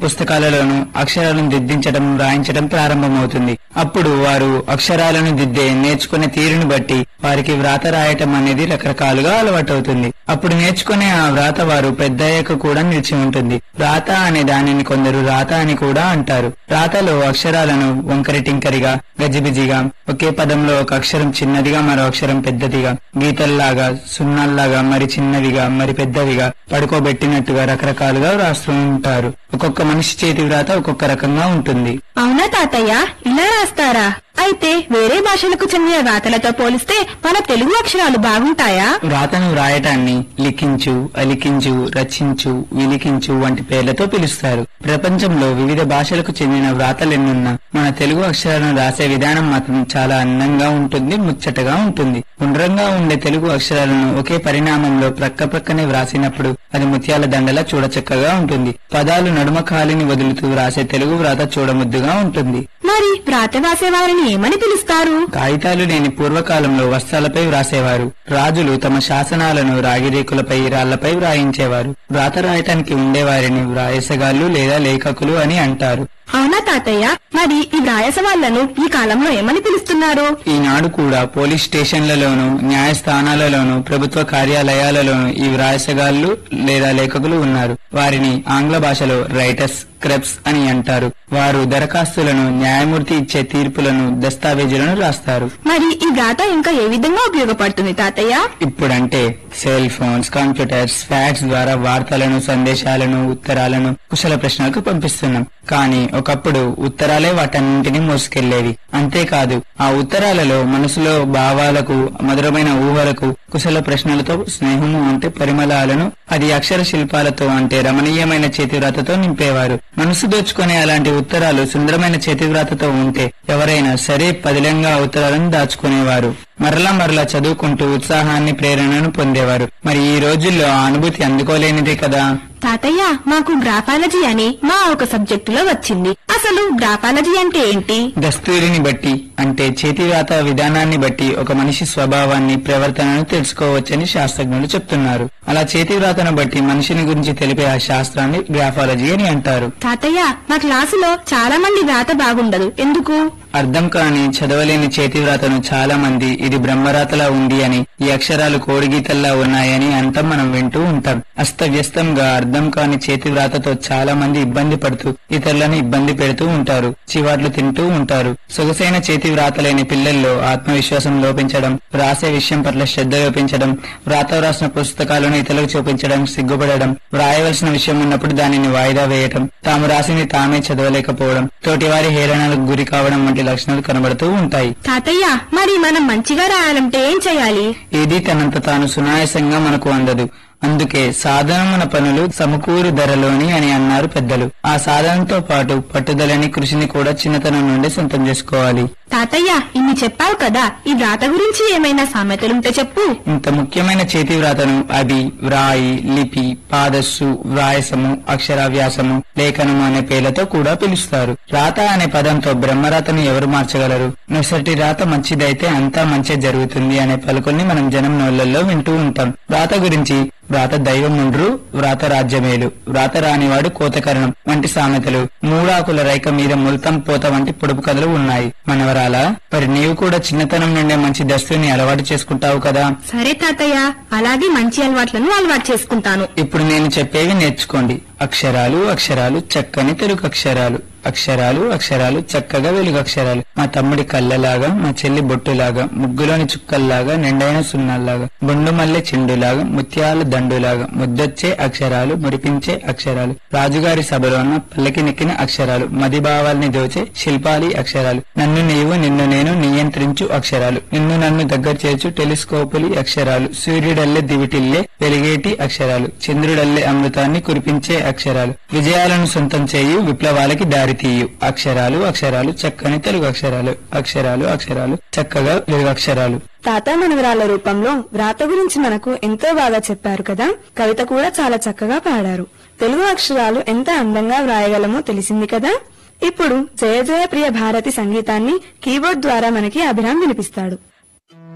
పుస్తకాలలోనూ అక్షరాలను దిద్దించడం రాయించడం ప్రారంభమవుతుంది అప్పుడు వారు అక్షరాలను దిద్దే నేర్చుకునే తీరుని బట్టి వారికి వ్రాత రాయటం అనేది రకరకాలుగా అలవాటవుతుంది అప్పుడు నేర్చుకునే ఆ వ్రాత వారు పెద్దయ్యాక కూడా నిలిచి ఉంటుంది వ్రాత అనే దానిని కొందరు రాత అని కూడా అంటారు రాతలో అక్షరాలను వంకరి టింకరిగా గజిబిజిగా ఒకే పదంలో ఒక అక్షరం చిన్నదిగా మరో అక్షరం పెద్దదిగా గీతల్లాగా సున్నాల్లాగా మరి చిన్నవిగా మరి పెద్దవిగా పడుకోబెట్టినట్టుగా రకరకాలుగా రాస్తూ ఉంటారు ఒక్కొక్క మనిషి చేతి వ్రాత ఒక్కొక్క రకంగా ఉంటుంది అవునా తాతయ్య ఇలా రాస్తారా అయితే వేరే భాషలకు చెందిన రాతలతో పోలిస్తే మన తెలుగు అక్షరాలు బాగుంటాయా వ్రాతను వ్రాయటాన్ని లిఖించు అలికించు రచించు విలిఖించు వంటి పేర్లతో పిలుస్తారు ప్రపంచంలో వివిధ భాషలకు చెందిన వ్రాతలెన్నున్నా మన తెలుగు అక్షరాలను రాసే విధానం మాత్రం చాలా అందంగా ఉంటుంది ముచ్చటగా ఉంటుంది గుండ్రంగా ఉండే తెలుగు అక్షరాలను ఒకే పరిణామంలో ప్రక్క ప్రక్కనే వ్రాసినప్పుడు అది ముత్యాల దండలా చూడచక్కగా ఉంటుంది పదాలు నడుమ కాలిని వదులుతూ వ్రాసే తెలుగు వ్రాత చూడముద్దుగా ఉంటుంది మరి వ్రాత రాసేవారిని ఏమని పిలుస్తారు కాగితాలు లేని పూర్వకాలంలో వస్త్రాలపై వ్రాసేవారు రాజులు తమ శాసనాలను రాగిరేకులపై రాళ్లపై వ్రాయించేవారు వ్రాత రాయటానికి ఉండేవారిని వ్రాయసగాళ్లు లేదా లేఖకులు అని అంటారు అవునా తాతయ్య మరి ఈ వ్రాయస వాళ్లను ఈ కాలంలో ఏమని పిలుస్తున్నారు ఈనాడు కూడా పోలీస్ స్టేషన్లలోనూ న్యాయస్థానాలలోనూ ప్రభుత్వ కార్యాలయాలలోనూ ఈ వ్రాయసగాళ్లు లేదా లేఖకులు ఉన్నారు వారిని ఆంగ్ల భాషలో రైటర్స్ క్రెప్స్ అని అంటారు వారు దరఖాస్తులను న్యాయమూర్తి ఇచ్చే తీర్పులను దస్తావేజులను రాస్తారు మరి ఈ వ్రాత ఇంకా ఏ విధంగా ఉపయోగపడుతుంది తాతయ్య ఇప్పుడంటే సెల్ ఫోన్స్ కంప్యూటర్స్ ఫ్యాక్స్ ద్వారా వార్తలను సందేశాలను ఉత్తరాలను కుశల ప్రశ్నలకు పంపిస్తున్నాం కానీ ఒకప్పుడు ఉత్తరాలే వాటన్నింటినీ మోసుకెళ్లేవి అంతేకాదు ఆ ఉత్తరాలలో మనసులో భావాలకు మధురమైన ఊహలకు కుశల ప్రశ్నలతో స్నేహము అంటే పరిమళాలను అది అక్షర శిల్పాలతో అంటే రమణీయమైన చేతివ్రాతతో నింపేవారు మనసు దోచుకునే అలాంటి ఉత్తరాలు సుందరమైన చేతివ్రాతతో ఉంటే ఎవరైనా సరే పదిలంగా ఆ ఉత్తరాలను దాచుకునేవారు మరలా మరలా చదువుకుంటూ ఉత్సాహాన్ని ప్రేరణను పొందేవారు మరి ఈ రోజుల్లో ఆ అనుభూతి అందుకోలేనిదే కదా తాతయ్య మాకు గ్రాఫాలజీ అని మా ఒక సబ్జెక్టులో వచ్చింది అసలు గ్రాఫాలజీ అంటే ఏంటి దస్తూరిని బట్టి అంటే చేతివ్రాత విధానాన్ని బట్టి ఒక మనిషి స్వభావాన్ని ప్రవర్తనను తెలుసుకోవచ్చని శాస్త్రజ్ఞులు చెప్తున్నారు అలా చేతివ్రాతను బట్టి మనిషిని గురించి తెలిపే ఆ శాస్త్రాన్ని గ్రాఫాలజీ అని అంటారు తాతయ్య మా క్లాసులో చాలా మంది వ్రాత బాగుండదు ఎందుకు అర్థం కాని చదవలేని చేతివ్రాతను చాలా మంది ఇది బ్రహ్మరాతలా ఉంది అని ఈ అక్షరాలు కోడిగీతల్లా ఉన్నాయని అంతా మనం వింటూ ఉంటాం అస్తవ్యస్తంగా అర్థం కాని చేతివ్రాతతో చాలా మంది ఇబ్బంది పడుతూ ఇతరులను ఇబ్బంది పెడుతూ ఉంటారు చివాట్లు తింటూ ఉంటారు సొగసైన చేతి వ్రాత లేని పిల్లల్లో ఆత్మవిశ్వాసం లోపించడం రాసే విషయం పట్ల శ్రద్ధ లోపించడం వ్రాత వ్రాసిన పుస్తకాలను ఇతరులకు చూపించడం సిగ్గుపడడం వ్రాయవలసిన విషయం ఉన్నప్పుడు దానిని వాయిదా వేయటం తాము రాసింది తామే చదవలేకపోవడం తోటివారి హేళనలకు గురి కావడం వంటి లక్షణాలు కనబడుతూ ఉంటాయి తాతయ్య మరి మనం మంచిగా రాయాలంటే ఏం చేయాలి ఏదీ తనంత తాను సునాయాసంగా మనకు అందదు అందుకే సాధనమున పనులు సమకూరు ధరలోని అని అన్నారు పెద్దలు ఆ సాధనతో పాటు పట్టుదలని కృషిని కూడా చిన్నతనం నుండి సొంతం చేసుకోవాలి తాతయ్య ఇన్ని చెప్పావు కదా ఈ వ్రాత గురించి ఏమైనా సామెతలుంటే చెప్పు ఇంత ముఖ్యమైన చేతి వ్రాతను అభి వ్రాయి లిపి పాదస్సు వ్రాయసము అక్షరాభ్యాసము లేఖనము అనే పేర్లతో కూడా పిలుస్తారు రాత అనే పదంతో బ్రహ్మరాతను ఎవరు మార్చగలరు నొసటి రాత మంచిదైతే అంతా మంచి జరుగుతుంది అనే పలుకుల్ని మనం జనం నోళ్లలో వింటూ ఉంటాం రాత గురించి వ్రాత దైవముండ్రు వ్రాత రాజ్యమేలు వ్రాత రానివాడు కోతకరణం వంటి సామెతలు మూడాకుల రైక మీద ముల్తం పోత వంటి పొడుపు కథలు ఉన్నాయి మనవరాలా మరి నీవు కూడా చిన్నతనం నుండే మంచి దస్తుని అలవాటు చేసుకుంటావు కదా సరే తాతయ్య అలాగే మంచి అలవాట్లను అలవాటు చేసుకుంటాను ఇప్పుడు నేను చెప్పేవి నేర్చుకోండి అక్షరాలు అక్షరాలు చక్కని తెలుగు అక్షరాలు అక్షరాలు అక్షరాలు చక్కగా వెలుగు అక్షరాలు మా తమ్ముడి కళ్ళలాగా మా చెల్లి బొట్టులాగా ముగ్గులోని చుక్కల్లాగా నిండైన సున్నాల్లాగా బొండు మల్లె చెండులాగా ముత్యాల దండులాగా ముద్దొచ్చే అక్షరాలు మురిపించే అక్షరాలు రాజుగారి సభలో ఉన్న పల్లకి నెక్కిన అక్షరాలు మదిభావాల్ని దోచే శిల్పాలి అక్షరాలు నన్ను నీవు నిన్ను నేను నియంత్రించు అక్షరాలు నిన్ను నన్ను దగ్గర చేర్చు టెలిస్కోపులి అక్షరాలు సూర్యుడల్లే దివిటిల్లే వెలిగేటి అక్షరాలు చంద్రుడల్లే అమృతాన్ని కురిపించే అక్షరాలు విజయాలను సొంతం చేయు విప్లవాలకి దారితీయు అక్షరాలు అక్షరాలు చక్కని తెలుగు అక్షరాలు అక్షరాలు అక్షరాలు చక్కగా వెలుగు అక్షరాలు తాత మనవరాల రూపంలో వ్రాత గురించి మనకు ఎంతో బాగా చెప్పారు కదా కవిత కూడా చాలా చక్కగా పాడారు తెలుగు అక్షరాలు ఎంత అందంగా వ్రాయగలమో తెలిసింది కదా ఇప్పుడు జయ జయ ప్రియ భారతి సంగీతాన్ని కీబోర్డ్ ద్వారా మనకి అభిరామ్ వినిపిస్తాడు